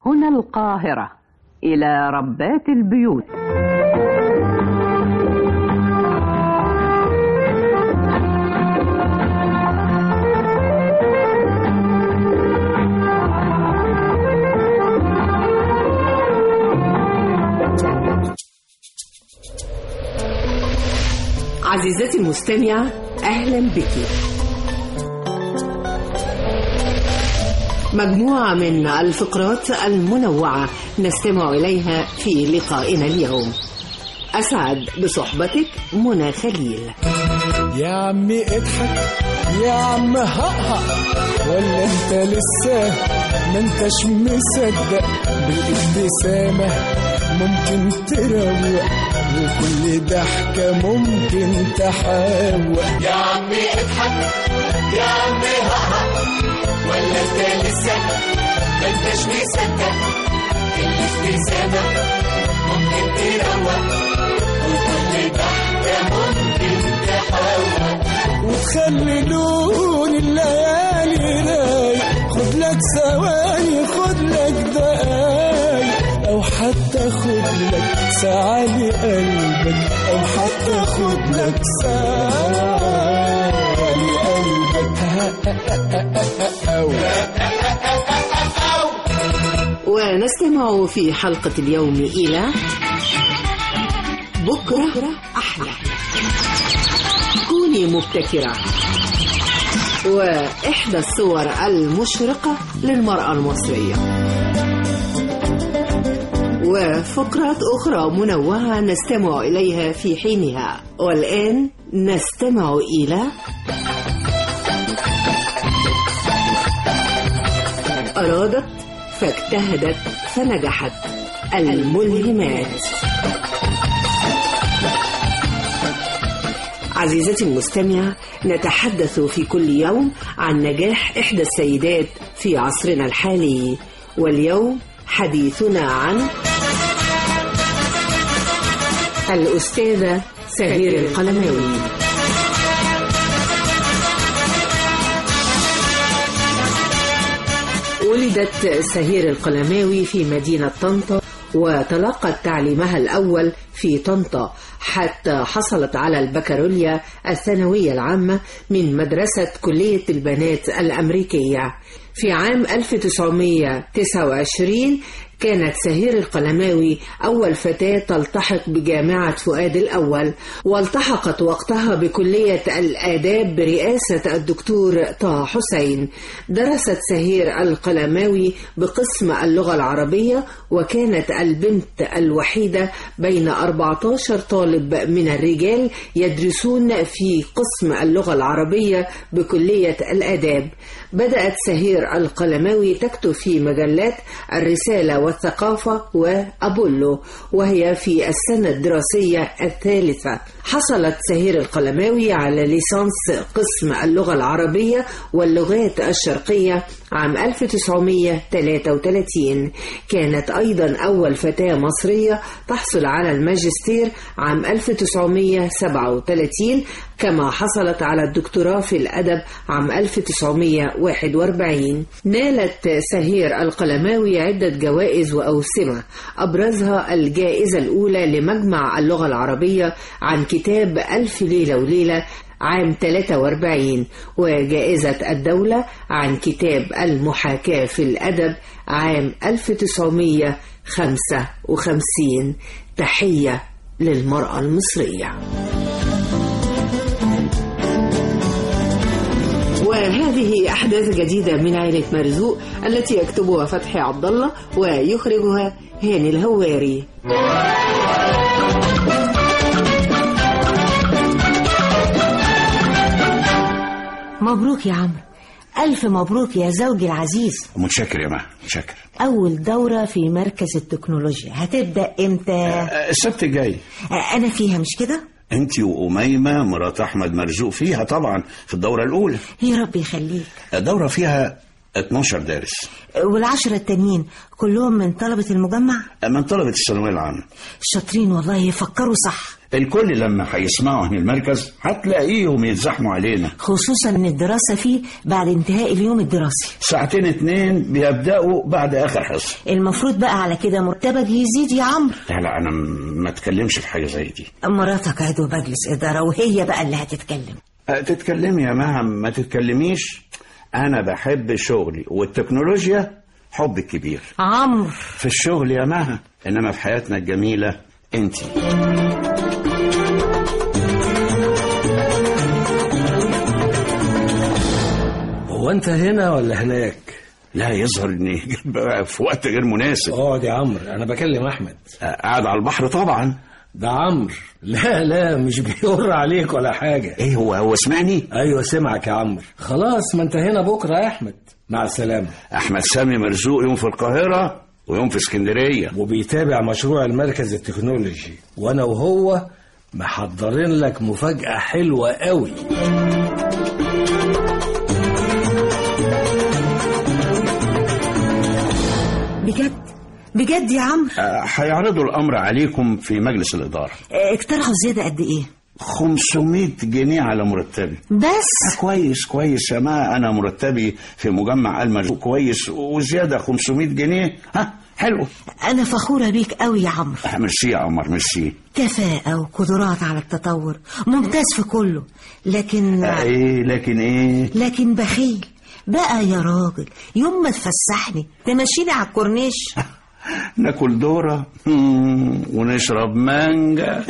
هنا القاهرة إلى ربات البيوت عزيزتي المستمعة أهلا بك مجموعة من الفقرات المنوعة نستمع إليها في لقائنا اليوم أسعد بصحبتك منى خليل يا عمي اضحك يا عم هقهق ولا انت لسه ما انتش مصدق بالابتسامة ممكن تروق وكل ضحكة ممكن تحوق يا عمي اضحك يا عمي هقهق ولا انت لسه ما انتش مصدق الابتسامة ممكن تروق وكل ضحكة ممكن تحوق وتخلي لون الليالي رايق خد لك ثواني خد لك دقايق او حتى خد لك ساعة لقلبك او حتى خد لك ساعة لقلبك أو ونستمع في حلقة اليوم إلى بكرة أحلى كوني مبتكرة وإحدى الصور المشرقة للمرأة المصرية وفقرات أخرى منوعة نستمع إليها في حينها والآن نستمع إلى أرادت فاجتهدت فنجحت الملهمات عزيزتي المستمعة نتحدث في كل يوم عن نجاح إحدى السيدات في عصرنا الحالي واليوم حديثنا عن الأستاذة سهير القلماوي ولدت سهير القلماوي في مدينة طنطا وتلقت تعليمها الأول في طنطا حتى حصلت على البكالوريا الثانوية العامة من مدرسة كلية البنات الأمريكية في عام 1929 كانت سهير القلماوي أول فتاة تلتحق بجامعة فؤاد الأول والتحقت وقتها بكلية الآداب برئاسة الدكتور طه حسين درست سهير القلماوي بقسم اللغة العربية وكانت البنت الوحيدة بين 14 طالب من الرجال يدرسون في قسم اللغة العربية بكلية الآداب بدأت سهير القلماوي تكتب في مجلات الرسالة والثقافة وأبولو وهي في السنة الدراسية الثالثة حصلت سهير القلماوي على ليسانس قسم اللغة العربية واللغات الشرقية عام 1933 كانت أيضا أول فتاة مصرية تحصل على الماجستير عام 1937 كما حصلت على الدكتوراه في الأدب عام 1941 نالت سهير القلماوي عدة جوائز وأوسمة أبرزها الجائزة الأولى لمجمع اللغة العربية عن كتاب ألف ليلة وليلة عام 43 وجائزة الدولة عن كتاب المحاكاة في الأدب عام 1955 تحية للمرأة المصرية وهذه أحداث جديدة من عائلة مرزوق التي يكتبها فتحي عبد الله ويخرجها هاني الهواري مبروك يا عمرو ألف مبروك يا زوجي العزيز متشكر يا ما متشكر أول دورة في مركز التكنولوجيا هتبدأ إمتى؟ آه، السبت الجاي آه، أنا فيها مش كده؟ انت وأميمة مرات أحمد مرزوق فيها طبعا في الدورة الأولى يا رب يخليك الدورة فيها 12 دارس والعشرة التانيين كلهم من طلبة المجمع من طلبة الثانوية العامة شاطرين والله يفكروا صح الكل لما هيسمعوا عن المركز هتلاقيهم يتزحموا علينا خصوصا ان الدراسة فيه بعد انتهاء اليوم الدراسي ساعتين اتنين بيبدأوا بعد آخر حصة المفروض بقى على كده مرتبك يزيد يا عمرو لا لا أنا م- ما اتكلمش في حاجة زي دي مراتك عضو مجلس إدارة وهي بقى اللي هتتكلم أه، تتكلمي يا مها ما تتكلميش أنا بحب شغلي والتكنولوجيا حب كبير عمرو في الشغل يا مها إنما في حياتنا الجميلة أنتي هو انت هنا ولا هناك لا يظهر إني جيت بقى في وقت غير مناسب اقعد يا عمرو انا بكلم احمد أه، قاعد على البحر طبعا ده عمرو لا لا مش بيقر عليك ولا حاجه إيه هو هو سمعني ايوه سمعك يا عمرو خلاص ما انت هنا بكره يا احمد مع السلامه أحمد سامي مرزوق يوم في القاهرة ويوم في اسكندرية وبيتابع مشروع المركز التكنولوجي وانا وهو محضرين لك مفاجاه حلوه قوي بجد بجد يا عمرو أه، هيعرضوا الأمر عليكم في مجلس الإدارة اه، اقترحوا زيادة قد ايه 500 جنيه على مرتبي بس كويس كويس يا ما انا مرتبي في مجمع المرزوق كويس وزياده 500 جنيه ها حلو انا فخورة بيك قوي يا عمرو آه، ميرسي يا عمر ميرسي كفاءة وقدرات على التطور ممتاز في كله لكن آه، ايه لكن ايه لكن بخيل بقى يا راجل يوم ما تفسحني تمشيني على الكورنيش ناكل دوره مم، ونشرب مانجا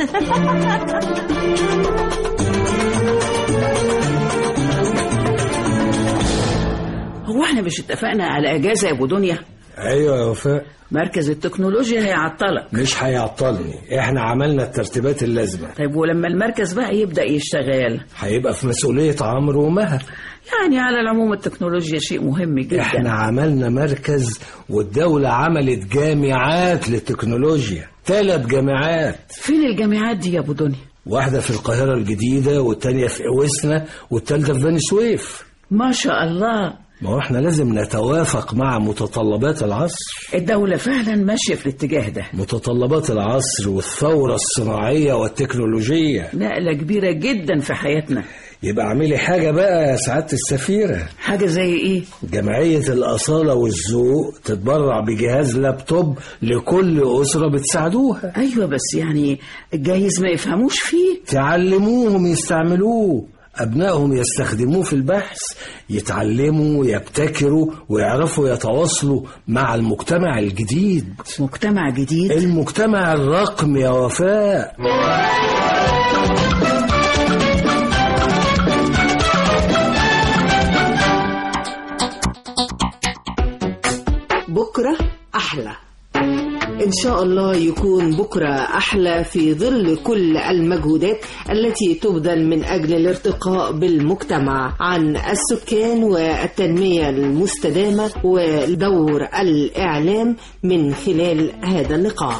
هو احنا مش اتفقنا على اجازه يا ابو دنيا ايوه يا وفاء مركز التكنولوجيا هيعطلك مش هيعطلني احنا عملنا الترتيبات اللازمه طيب ولما المركز بقى يبدا يشتغل هيبقى في مسؤوليه عمرو ومها يعني على العموم التكنولوجيا شيء مهم جدا احنا عملنا مركز والدولة عملت جامعات للتكنولوجيا ثلاث جامعات فين الجامعات دي يا ابو دنيا واحدة في القاهرة الجديدة والتانية في اوسنا والتالتة في بني سويف ما شاء الله ما هو احنا لازم نتوافق مع متطلبات العصر الدولة فعلا ماشية في الاتجاه ده متطلبات العصر والثورة الصناعية والتكنولوجية نقلة كبيرة جدا في حياتنا يبقى اعملي حاجة بقى يا سعادة السفيرة حاجة زي ايه جمعية الأصالة والذوق تتبرع بجهاز لابتوب لكل أسرة بتساعدوها ايوه بس يعني جايز ما يفهموش فيه تعلموهم يستعملوه أبنائهم يستخدموه في البحث يتعلموا يبتكروا ويعرفوا يتواصلوا مع المجتمع الجديد مجتمع جديد المجتمع الرقمي يا وفاء بكرة أحلى إن شاء الله يكون بكرة أحلى في ظل كل المجهودات التي تبذل من أجل الارتقاء بالمجتمع عن السكان والتنمية المستدامة ودور الإعلام من خلال هذا اللقاء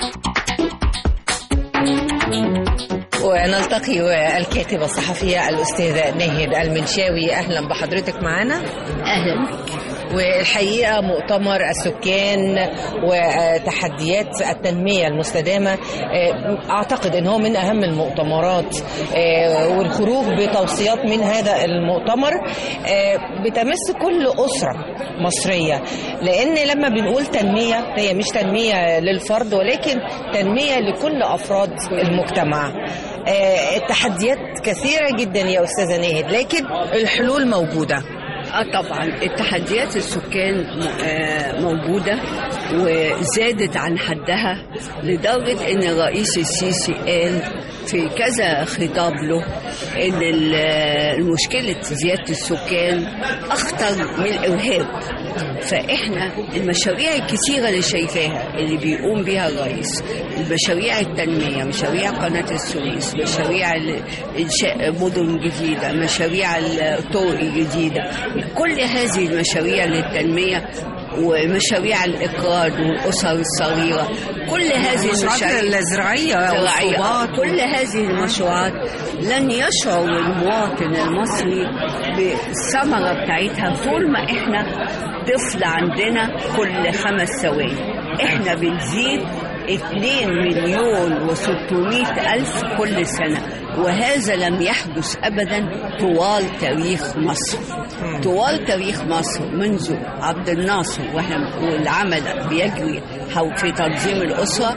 ونلتقي والكاتبة الصحفية الأستاذة ناهد المنشاوي أهلا بحضرتك معنا أهلا والحقيقة مؤتمر السكان وتحديات التنمية المستدامة آه، أعتقد أنه هو من أهم المؤتمرات آه، والخروج بتوصيات من هذا المؤتمر آه، بتمس كل أسرة مصرية لأن لما بنقول تنمية هي مش تنمية للفرد ولكن تنمية لكل أفراد المجتمع آه، التحديات كثيرة جدا يا أستاذة ناهد لكن الحلول موجودة اه طبعا التحديات السكان م- آه موجوده وزادت عن حدها لدرجه ان الرئيس السيسي قال في كذا خطاب له ان ال- المشكله زياده السكان اخطر من الارهاب فاحنا المشاريع الكثيره اللي شايفاها اللي بيقوم بها الرئيس مشاريع التنميه مشاريع قناه السويس مشاريع ال- انشاء مدن جديده مشاريع الطرق الجديده كل هذه المشاريع للتنميه ومشاريع الإقراض والأسر الصغيرة كل هذه المشروعات المشاريع الزراعية زراعية. والخضروات كل هذه المشروعات لن يشعر المواطن المصري بالثمرة بتاعتها طول ما احنا طفل عندنا كل خمس ثواني احنا بنزيد 2 مليون و600 ألف كل سنة وهذا لم يحدث أبدا طوال تاريخ مصر طوال تاريخ مصر منذ عبد الناصر واحنا والعمل بيجري حو- في تنظيم الأسرة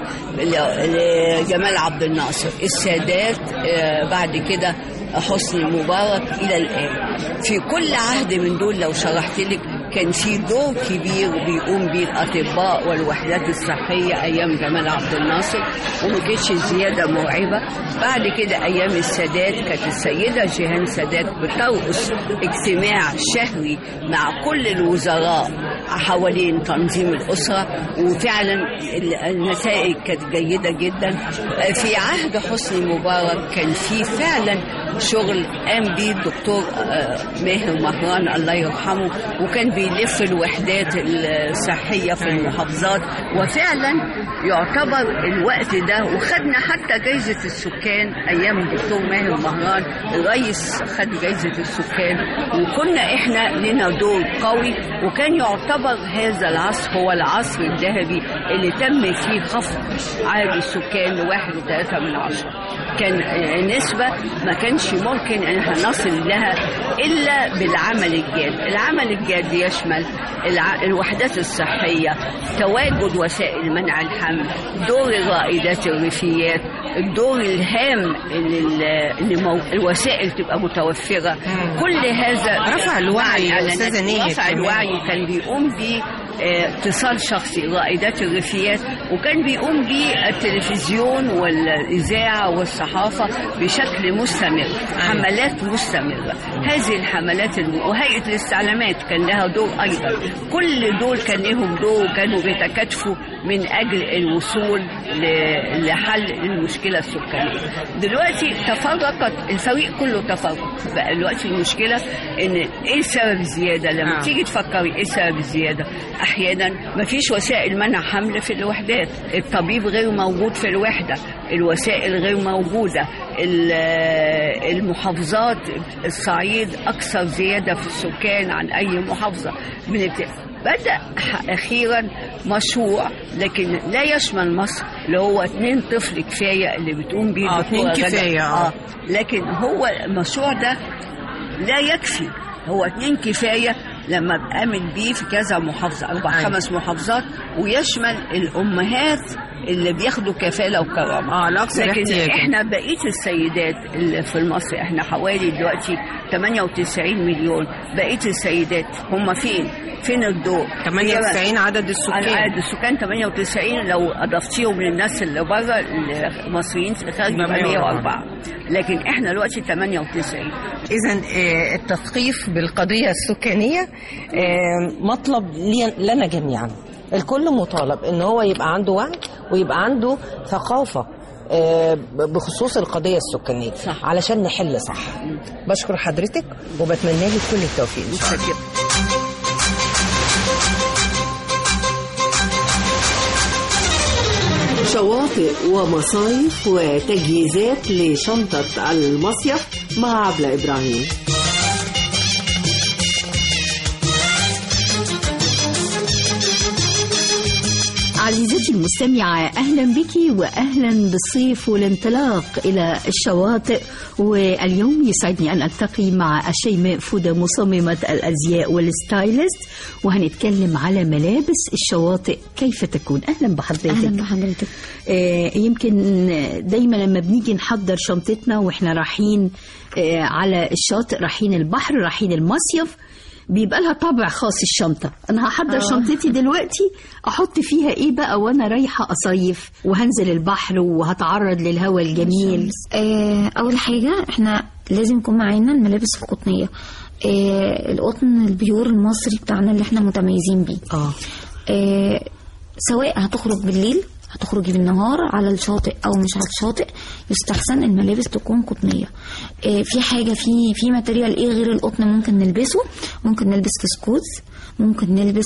ل- لجمال عبد الناصر السادات آه، بعد كده حسني مبارك إلى الآن في كل عهد من دول لو شرحت لك كان في دور كبير بيقوم به الأطباء والوحدات الصحية أيام جمال عبد الناصر وما كانتش زيادة مرعبة بعد كده أيام السادات كانت السيدة جيهان سادات بترأس اجتماع شهري مع كل الوزراء حوالين تنظيم الأسرة وفعلا ال- النتائج كانت جيدة جدا في عهد حسني مبارك كان في فعلا شغل قام بيه الدكتور آه، ماهر مهران الله يرحمه وكان بيلف الوحدات الصحية في المحافظات وفعلا يعتبر الوقت ده وخدنا حتى جايزة السكان أيام الدكتور ماهر مهران الرئيس خد جايزة السكان وكنا إحنا لنا دور قوي وكان يعتبر هذا العصر هو العصر الذهبي اللي تم فيه خفض عدد السكان لواحد وثلاثة من عشرة كان آه، نسبة ما كانش ممكن ان احنا نصل لها الا بالعمل الجاد العمل الجاد يشمل الع... الوحدات الصحية تواجد وسائل منع الحمل دور الرائدات الريفيات الدور الهام اللي, ال- اللي مو... الوسائل تبقى متوفرة كل هذا رفع الوعي مع يا الإعلانات. أستاذة نية رفع كمان. الوعي كان بيقوم بيه آه، اتصال شخصي رائدات الريفيات وكان بيقوم بيه التلفزيون والإذاعة والصحافة بشكل مستمر حملات مستمرة هذه الحملات الم- وهيئة الاستعلامات كان لها دور أيضا كل دول كان لهم دور كانوا بيتكاتفوا من أجل الوصول ل- لحل المشكلة السكانية دلوقتي تفرقت الفريق كله تفرق بقى دلوقتي المشكلة إن إيه السبب الزيادة لما آه. تيجي تفكري ايه سبب الزياده احيانا مفيش وسائل منع حمل في الوحدات الطبيب غير موجود في الوحده الوسائل غير موجوده ال- المحافظات الصعيد اكثر زياده في السكان عن اي محافظه بنت... بدأ ح- أخيرا مشروع لكن لا يشمل مصر اللي هو اتنين طفل كفاية اللي بتقوم بيه آه، الدكتورة اتنين غادة. كفاية، آه. آه. لكن هو المشروع ده لا يكفي هو اتنين كفاية لما بأمن بيه في كذا محافظة أربع أيوة. خمس محافظات ويشمل الأمهات اللي بياخدوا كفالة وكرامة اه الأكثر لكن احتياجا احنا بقية السيدات اللي في مصر احنا حوالي دلوقتي 98 مليون بقية السيدات هم فين؟ فين الدور؟ 98 عدد على السكان عدد السكان 98 لو اضفتيهم للناس اللي بره المصريين في الخارج يبقى يبقى 104. 104 لكن احنا دلوقتي 98 إذا التثقيف بالقضية السكانية آه، مطلب لي- لنا جميعا الكل مطالب ان هو يبقى عنده وعي ويبقى عنده ثقافة آه، بخصوص القضية السكانية صح. علشان نحل صح بشكر حضرتك وبتمنى لك كل التوفيق إن شاء الله. شواطئ ومصايف وتجهيزات لشنطة المصيف مع عبلة إبراهيم عزيزتي المستمعة أهلا بك وأهلا بالصيف والانطلاق إلى الشواطئ واليوم يسعدني أن ألتقي مع الشيماء فودة مصممة الأزياء والستايلست وهنتكلم على ملابس الشواطئ كيف تكون أهلا بحضرتك اهلا بحضرتك آه، يمكن دايما لما بنيجي نحضر شنطتنا واحنا رايحين آه، على الشاطئ رايحين البحر رايحين المصيف بيبقى لها طابع خاص الشنطة أنا هحضر آه. شنطتي دلوقتي أحط فيها إيه بقى وأنا رايحة أصيف وهنزل البحر وهتعرض للهواء الجميل آه اول حاجه احنا لازم يكون معانا الملابس القطنيه آه القطن البيور المصري بتاعنا اللي احنا متميزين بيه آه آه سواء هتخرج بالليل هتخرجي بالنهار على الشاطئ او مش على الشاطئ يستحسن الملابس تكون قطنيه آه في حاجه في في ماتيريال ايه غير القطن ممكن نلبسه ممكن نلبس فسكوت ممكن نلبس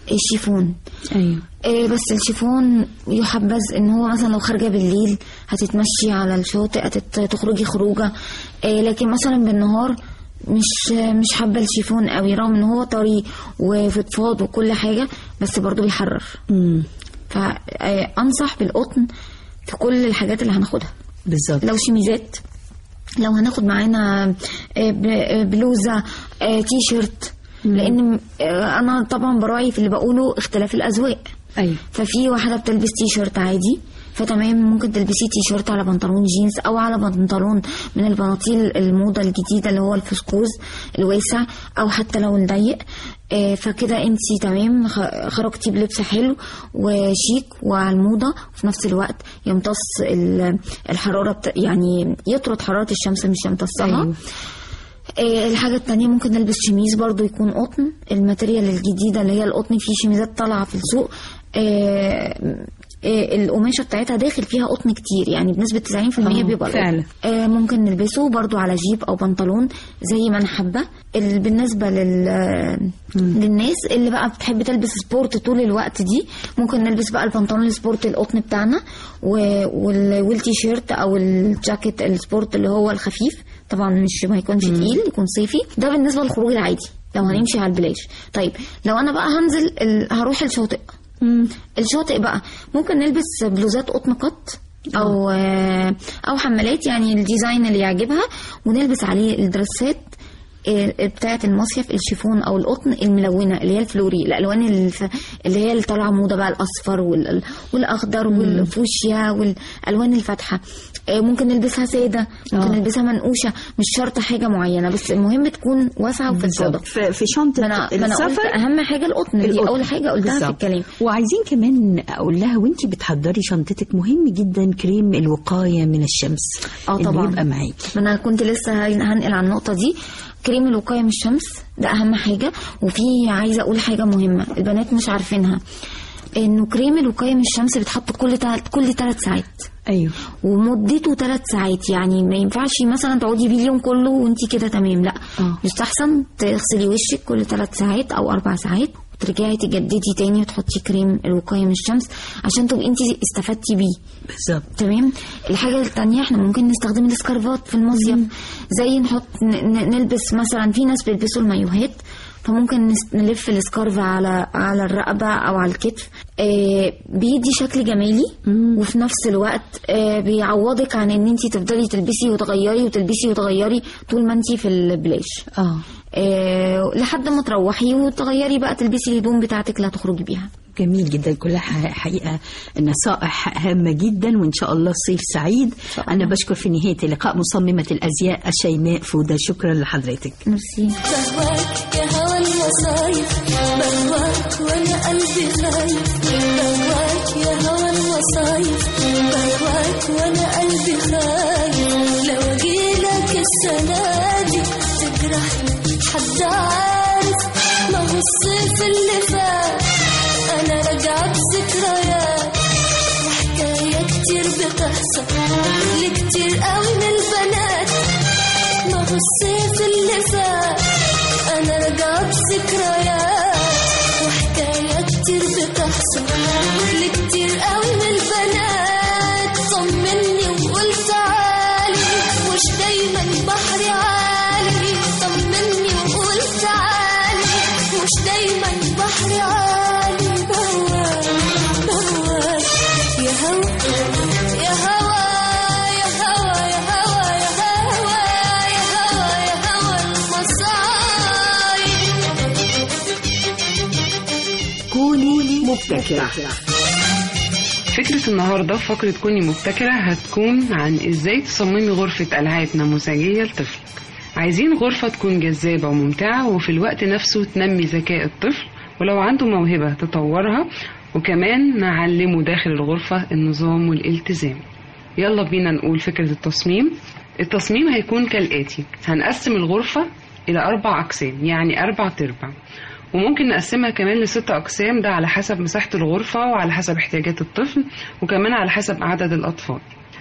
الشيفون ايوه إيه بس الشيفون يحبذ ان هو مثلا لو خارجه بالليل هتتمشي على الشاطئ هتت- تخرجي خروجه إيه لكن مثلا بالنهار مش مش حابه الشيفون قوي رغم ان هو طري وفضفاض وكل حاجه بس برضو بيحرر امم فانصح بالقطن في كل الحاجات اللي هناخدها بالظبط لو شميزات لو هناخد معانا آه، ب- آه، بلوزه آه، تي شيرت لان آه، انا طبعا براعي في اللي بقوله اختلاف الاذواق ايوه ففي واحده بتلبس تي شيرت عادي فتمام ممكن تلبسي تي شيرت على بنطلون جينز او على بنطلون من البناطيل الموضه الجديده اللي هو الفسكوز الواسع او حتى لو الضيق آه، فكده انت تمام خ- خرجتي بلبس حلو وشيك وعلى الموضه وفي نفس الوقت يمتص ال- الحراره بتا يعني يطرد حراره الشمس مش يمتصها أيوة. آه، الحاجة التانية ممكن نلبس شميز برضو يكون قطن الماتيريال الجديدة اللي هي القطن في شميزات طالعة في السوق آه، آه، القماشة بتاعتها داخل فيها قطن كتير يعني بنسبة 90% آه، بيبقى القطن. فعلا. آه، ممكن نلبسه برضو على جيب أو بنطلون زي ما نحبه ال- بالنسبة لل للناس اللي بقى بتحب تلبس سبورت طول الوقت دي ممكن نلبس بقى البنطلون السبورت القطن بتاعنا و- وال- والتي شيرت او الجاكيت السبورت اللي هو الخفيف طبعا مش ما يكونش تقيل يكون صيفي ده بالنسبه للخروج العادي لو هنمشي على البلاج طيب لو انا بقى هنزل ال... هروح الشاطئ الشاطئ بقى ممكن نلبس بلوزات قطن قط او آه، او حمالات يعني الديزاين اللي يعجبها ونلبس عليه الدرسات آه، بتاعة المصيف الشيفون او القطن الملونه اللي هي الفلوري الالوان الف... اللي هي اللي طالعه موضه بقى الاصفر وال... والاخضر والفوشيا والالوان الفاتحه آه، ممكن نلبسها ساده ممكن آه. نلبسها منقوشه مش شرط حاجه معينه بس المهم تكون واسعه وفضفاضه في في شنطه ما انا ما انا قلت السفر اهم حاجه القطن دي القطن. اول حاجه قلتها في بالظبط. الكلام وعايزين كمان اقول لها وانت بتحضري شنطتك مهم جدا كريم الوقايه من الشمس اه اللي طبعا يبقى معاكي ما انا كنت لسه هن- هنقل على النقطه دي كريم الوقايه من الشمس ده اهم حاجه وفي عايزه اقول حاجه مهمه البنات مش عارفينها انه كريم الوقايه من الشمس بيتحط كل تلت كل ثلاث ساعات ايوه ومدته ثلاث ساعات يعني ما ينفعش مثلا تقعدي بيه اليوم كله وانت كده تمام لا آه. يستحسن تغسلي وشك كل ثلاث ساعات او اربع ساعات وترجعي تجددي تاني وتحطي كريم الوقايه من الشمس عشان تبقي انت استفدتي بيه بالظبط تمام الحاجة التانية احنا ممكن نستخدم السكارفات في المصيف زي نحط ن- ن- نلبس مثلا في ناس بيلبسوا المايوهات فممكن نس- نلف السكارف على على الرقبة او على الكتف آه بيدي شكل جمالي وفي نفس الوقت آه بيعوضك عن ان انت تفضلي تلبسي وتغيري وتلبسي وتغيري طول ما انت في البلاش اه آه لحد ما تروحي وتغيري بقى تلبسي الهدوم بتاعتك اللي هتخرجي بيها جميل جدا كلها ح- حقيقة نصائح هامة جدا وإن شاء الله صيف سعيد أنا بشكر في نهاية اللقاء مصممة الأزياء الشيماء فودة شكرا لحضرتك ميرسي بهواك يا هوى المصايف بهواك وانا قلبي خايف بهواك يا هوى المصايف بهواك وانا قلبي خايف لو اجيلك السنة دي تجرحني حد عارف ما هو الصيف اللي فات انا راجعة بذكريات وحكاية كتير بتحصل لكتير قوي من البنات ما هو الصيف اللي فات انا راجعة بذكريات وحكاية كتير بتحصل لكتير قوي من البنات طمني وقول تعالي مش دايما بحري عالي طمني وقول تعالي مش دايما بحري عالي بهواك بهواك يا هوا يا هوا يا هوا يا هوا يا هوا يا هوا يا هوا المصايب كوني مبتكرة فكرة النهاردة فقرة كوني مبتكرة هتكون عن ازاي تصممي غرفة ألعاب نموذجية لطفلك عايزين غرفة تكون جذابة وممتعة وفي الوقت نفسه تنمي ذكاء الطفل ولو عنده موهبة تطورها وكمان نعلمه داخل الغرفة النظام والالتزام يلا بينا نقول فكرة التصميم التصميم هيكون كالآتي هنقسم الغرفة إلى أربع أقسام يعني أربع تربع وممكن نقسمها كمان لست أقسام ده على حسب مساحة الغرفة وعلى حسب احتياجات الطفل وكمان على حسب عدد الأطفال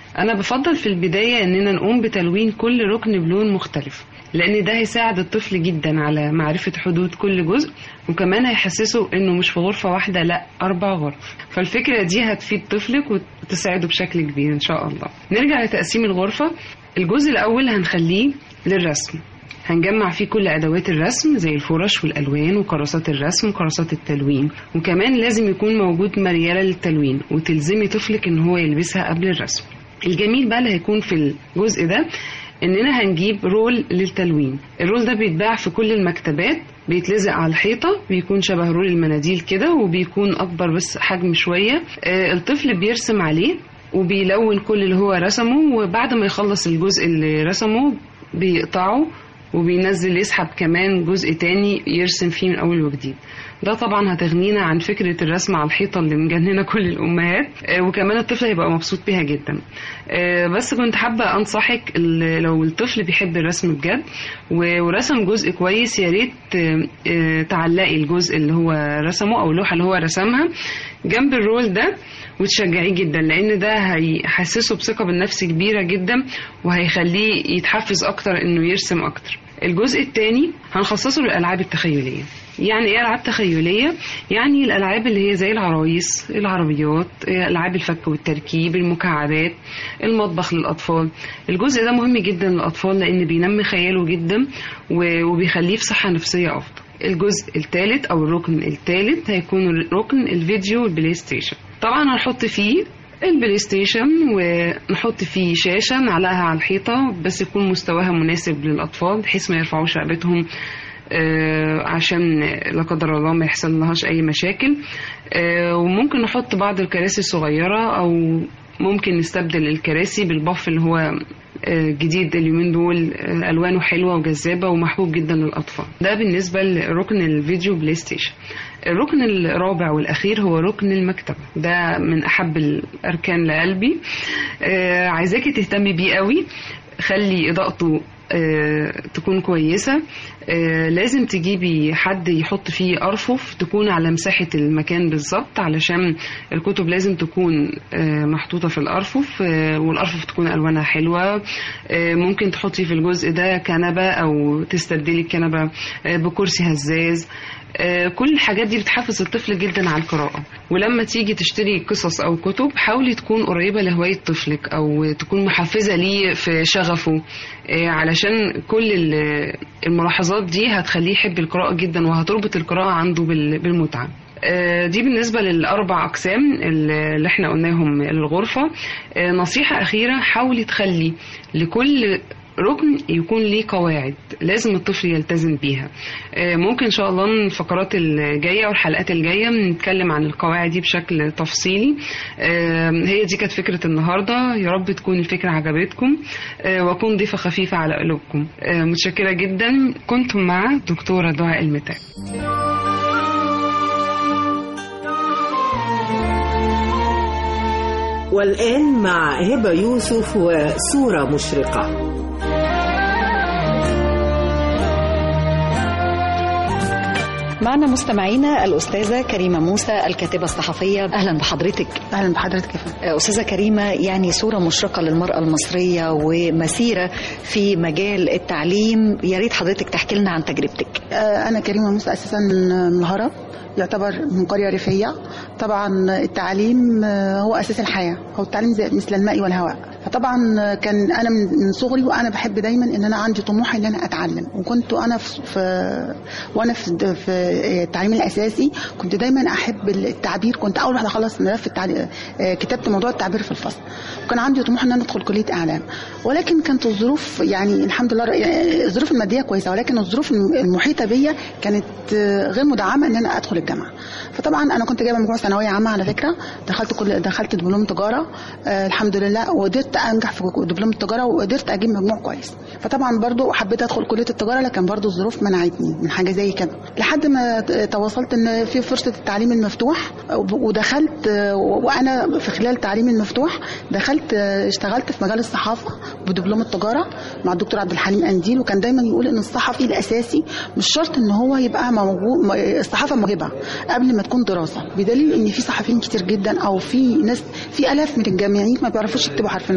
انا بفضل في البدايه اننا نقوم بتلوين كل ركن بلون مختلف لان ده هيساعد الطفل جدا على معرفه حدود كل جزء وكمان هيحسسه انه مش في غرفه واحده لا اربع غرف فالفكره دي هتفيد طفلك وتساعده بشكل كبير ان شاء الله نرجع لتقسيم الغرفه الجزء الاول هنخليه للرسم هنجمع فيه كل ادوات الرسم زي الفرش والالوان وكراسات الرسم وكراسات التلوين وكمان لازم يكون موجود مرياله للتلوين وتلزمي طفلك ان هو يلبسها قبل الرسم الجميل بقى اللي هيكون في الجزء ده اننا هنجيب رول للتلوين الرول ده بيتباع في كل المكتبات بيتلزق على الحيطة بيكون شبه رول المناديل كده وبيكون أكبر بس حجم شوية آه، الطفل بيرسم عليه وبيلون كل اللي هو رسمه وبعد ما يخلص الجزء اللي رسمه بيقطعه وبينزل يسحب كمان جزء تاني يرسم فيه من أول وجديد ده طبعا هتغنينا عن فكرة الرسم على الحيطة اللي مجننة كل الأمهات آه، وكمان الطفل هيبقى مبسوط بيها جدا آه، بس كنت حابة أنصحك ال- لو الطفل بيحب الرسم بجد و- ورسم جزء كويس يا ريت آه، آه، تعلقي الجزء اللي هو رسمه أو اللوحة اللي هو رسمها جنب الرول ده وتشجعيه جدا لان ده هيحسسه بثقه بالنفس كبيره جدا وهيخليه يتحفز اكتر انه يرسم اكتر الجزء الثاني هنخصصه للالعاب التخيليه يعني ايه العاب تخيليه يعني الالعاب اللي هي زي العرايس العربيات العاب الفك والتركيب المكعبات المطبخ للاطفال الجزء ده مهم جدا للاطفال لان بينمي خياله جدا و- وبيخليه في صحه نفسيه افضل الجزء الثالث او الركن الثالث هيكون ركن الفيديو والبلاي ستيشن طبعا هنحط فيه البلاي ستيشن ونحط فيه شاشة نعلقها على الحيطة بس يكون مستواها مناسب للأطفال بحيث ما يرفعوش رقبتهم آه، عشان لا قدر الله ما يحصل لهاش أي مشاكل آه، وممكن نحط بعض الكراسي الصغيرة أو ممكن نستبدل الكراسي بالباف اللي هو آه، جديد اليومين دول آه، الوانه حلوه وجذابه ومحبوب جدا للاطفال ده بالنسبه لركن الفيديو بلاي ستيشن الركن الرابع والاخير هو ركن المكتبه ده من احب الاركان لقلبي آه، عايزاكي تهتمي بيه قوي خلي اضاءته آه، تكون كويسة آه، لازم تجيبي حد يحط فيه أرفف تكون على مساحة المكان بالظبط علشان الكتب لازم تكون آه، محطوطة في الأرفف آه، والأرفف تكون ألوانها حلوة آه، ممكن تحطي في الجزء ده كنبة أو تستبدلي الكنبة آه، بكرسي هزاز آه، كل الحاجات دي بتحفز الطفل جدا على القراءة ولما تيجي تشتري قصص أو كتب حاولي تكون قريبة لهواية طفلك أو تكون محفزة ليه في شغفه آه، علشان كل ال- الملاحظات دي هتخليه يحب القراءة جدا وهتربط القراءة عنده بال- بالمتعة آه، دي بالنسبة للأربع أقسام اللي احنا قلناهم للغرفة آه، نصيحة أخيرة حاولي تخلي لكل ركن يكون ليه قواعد لازم الطفل يلتزم بيها آه، ممكن ان شاء الله من الفقرات الجايه والحلقات الجايه نتكلم عن القواعد دي بشكل تفصيلي آه، هي دي كانت فكره النهارده يا رب تكون الفكره عجبتكم آه، واكون ضيفه خفيفه على قلوبكم آه، متشكره جدا كنتم مع دكتوره دعاء المتاع والآن مع هبة يوسف وصورة مشرقة معنا مستمعينا الأستاذة كريمة موسى الكاتبة الصحفية أهلا بحضرتك أهلا بحضرتك يا فندم أستاذة كريمة يعني صورة مشرقة للمرأة المصرية ومسيرة في مجال التعليم يا ريت حضرتك تحكي لنا عن تجربتك آه، أنا كريمة موسى أساسا من الهرم يعتبر من قرية ريفية طبعا التعليم آه، هو أساس الحياة هو التعليم زي مثل الماء والهواء فطبعا كان أنا من من صغري وأنا بحب دايما إن أنا عندي طموح إن أنا أتعلم وكنت أنا في, في وأنا في, في التعليم الأساسي كنت دايما أحب التعبير كنت أول واحدة أخلص ملف التعليم آه، كتبت موضوع التعبير في الفصل وكان عندي طموح إن أنا أدخل كلية إعلام ولكن كانت الظروف يعني الحمد لله يعني الظروف المادية كويسة ولكن الظروف المحيطة بيا كانت آه، غير مدعمة إن أنا أدخل الجامعة فطبعا أنا كنت جايبة مجموعة ثانوية عامة على فكرة دخلت كل دخلت دبلوم تجارة آه الحمد لله وقدرت أنجح في دبلوم التجارة وقدرت أجيب مجموع كويس فطبعا برضو حبيت أدخل كلية التجارة لكن برضو الظروف منعتني من حاجة زي كده لحد ما ت- تواصلت إن في فرصة التعليم المفتوح ودخلت آه، وأنا في خلال التعليم المفتوح دخلت آه، اشتغلت في مجال الصحافة بدبلوم التجارة مع الدكتور عبد الحليم أنديل وكان دايما يقول إن الصحفي الأساسي مش شرط إن هو يبقى موجود م- الصحافة موهبة قبل ما تكون دراسة بدليل إن في صحفيين كتير جدا أو في ناس في آلاف من الجامعيين ما بيعرفوش يكتبوا حرف المد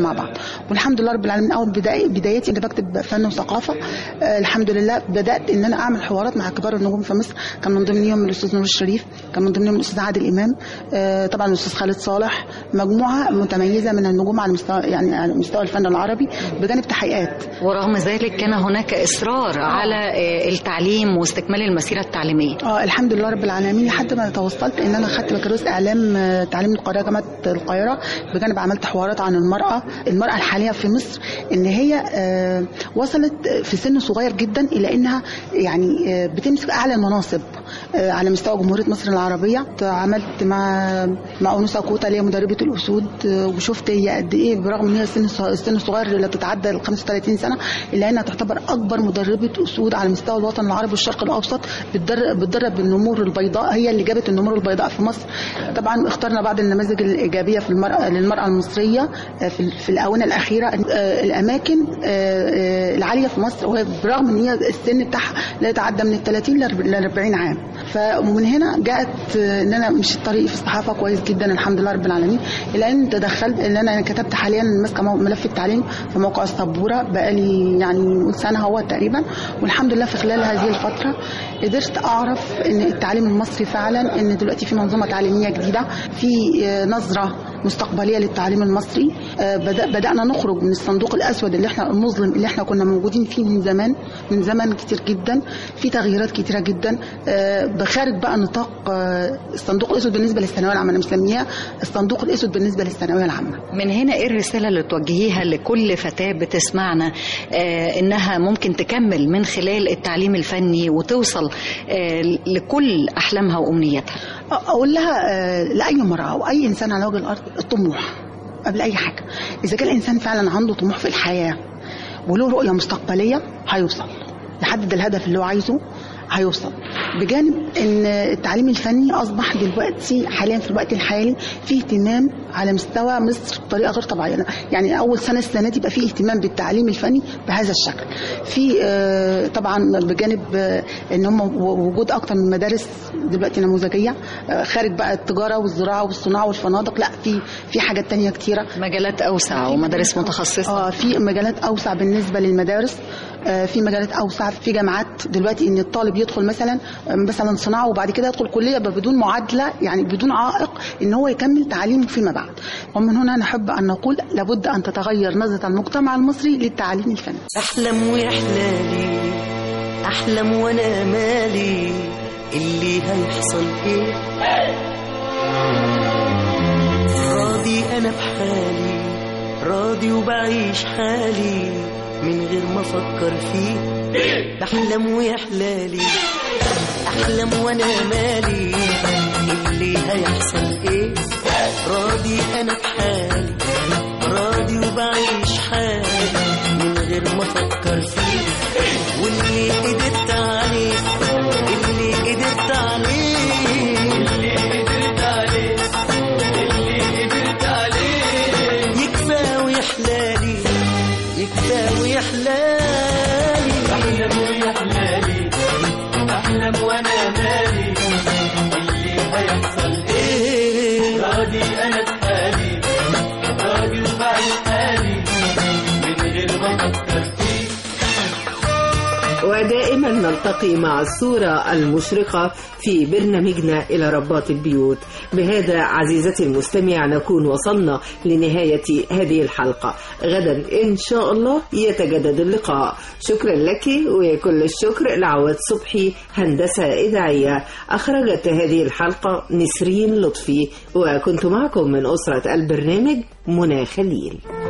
مع بعض والحمد لله رب العالمين اول بداية بدايتي انا بكتب فن وثقافه آه الحمد لله بدات ان انا اعمل حوارات مع كبار النجوم في مصر كان من ضمنهم الاستاذ نور الشريف كان من ضمنهم الاستاذ عادل امام آه طبعا الاستاذ خالد صالح مجموعه متميزه من النجوم على مستوى يعني على مستوى الفن العربي بجانب تحقيقات ورغم ذلك كان هناك إصرار على آه، التعليم واستكمال المسيرة التعليمية اه الحمد لله رب العالمين لحد ما توصلت ان انا خدت بكالوريوس اعلام آه، تعليم القاهره جامعه القاهره بجانب عملت حوارات عن المراه المراه الحاليه في مصر ان هي آه، وصلت في سن صغير جدا الى انها يعني آه، بتمسك اعلى المناصب آه، على مستوى جمهوريه مصر العربيه عملت مع مع انوسه كوتا اللي هي مدربه الاسود آه، وشفت هي قد ايه برغم ان هي السن الص- السن الصغير لا تتعدى ال 35 سنه الا انها تعتبر اكبر مدربه اسود على مستوى الوطن العربي والشرق الاوسط بتدرب بتدرب النمور البيضاء هي اللي جابت النمور البيضاء في مصر طبعا اخترنا بعض النماذج الايجابيه في المراه للمراه المصريه آه، في في الاونه الاخيره آه، الاماكن آه، آه، العاليه في مصر وهي برغم ان هي السن بتاعها لا يتعدى من ال 30 ل 40 عام فمن هنا جاءت آه، ان انا مشيت طريقي في الصحافه كويس جدا الحمد لله رب العالمين الى ان تدخلت ان انا كتبت حاليا ماسكه مو- ملف التعليم في موقع السبوره بقالي يعني سنه هو تقريبا والحمد لله في خلال هذه الفتره قدرت اعرف ان التعليم المصري فعلا ان دلوقتي في منظومه تعليميه جديده في آه، نظره مستقبليه للتعليم المصري آه، بدأ بدانا نخرج من الصندوق الاسود اللي احنا المظلم اللي احنا كنا موجودين فيه من زمان من زمان كتير جدا في تغييرات كتيره جدا آه، بخارج بقى نطاق آه، الصندوق الاسود بالنسبه للثانويه العامه انا مسميها الصندوق الاسود بالنسبه للثانويه العامه من هنا ايه الرسالة اللي توجهيها لكل فتاة بتسمعنا آه انها ممكن تكمل من خلال التعليم الفني وتوصل آه لكل احلامها وامنياتها اقول لها آه، لاي امراه او اي انسان على وجه الارض الطموح قبل اي حاجه اذا كان الانسان فعلا عنده طموح في الحياه وله رؤيه مستقبليه هيوصل يحدد الهدف اللي هو عايزه هيوصل بجانب ان التعليم الفني اصبح دلوقتي حاليا في الوقت الحالي في اهتمام على مستوى مصر بطريقه غير طبيعيه يعني اول سنه السنه دي يبقى في اهتمام بالتعليم الفني بهذا الشكل في آه، طبعا بجانب آه، ان هم وجود اكتر من مدارس دلوقتي نموذجيه آه، خارج بقى التجاره والزراعه والصناعه والفنادق لا في في حاجات تانية كتيره مجالات اوسع ومدارس متخصصه اه في مجالات اوسع بالنسبه للمدارس آه، في مجالات اوسع في جامعات دلوقتي ان الطالب يدخل مثلا آه، مثلا صناعه وبعد كده يدخل كليه بدون معادله يعني بدون عائق ان هو يكمل تعليمه فيما بعد ومن هنا نحب ان نقول لابد ان تتغير نظره المجتمع المصري للتعليم الفني احلم ويحلالي احلم وانا مالي اللي هيحصل ايه راضي انا بحالي راضي وبعيش حالي من غير ما افكر فيه بحلم ويحلالي احلم وانا مالي اللي هيحصل ايه راضي انا بحالي راضي وبعيش حالي من غير ما افكر فيه واللي قدرت عليه اللي قدرت عليه اللي قدرت عليه اللي قدرت عليه يكفى ويحلالي يكفى ويحلالي احلم ويحلالي احلم وانا مالي اللي هيحصل ايه راضي انا بحالي راضي وبعيش حالي من غير ما افكر فيه ودائما نلتقي مع الصورة المشرقة في برنامجنا إلى رباط البيوت بهذا عزيزتي المستمع نكون وصلنا لنهاية هذه الحلقة غدا إن شاء الله يتجدد اللقاء شكرا لك وكل الشكر لعواد صبحي هندسة إذاعية أخرجت هذه الحلقة نسرين لطفي وكنت معكم من أسرة البرنامج منى خليل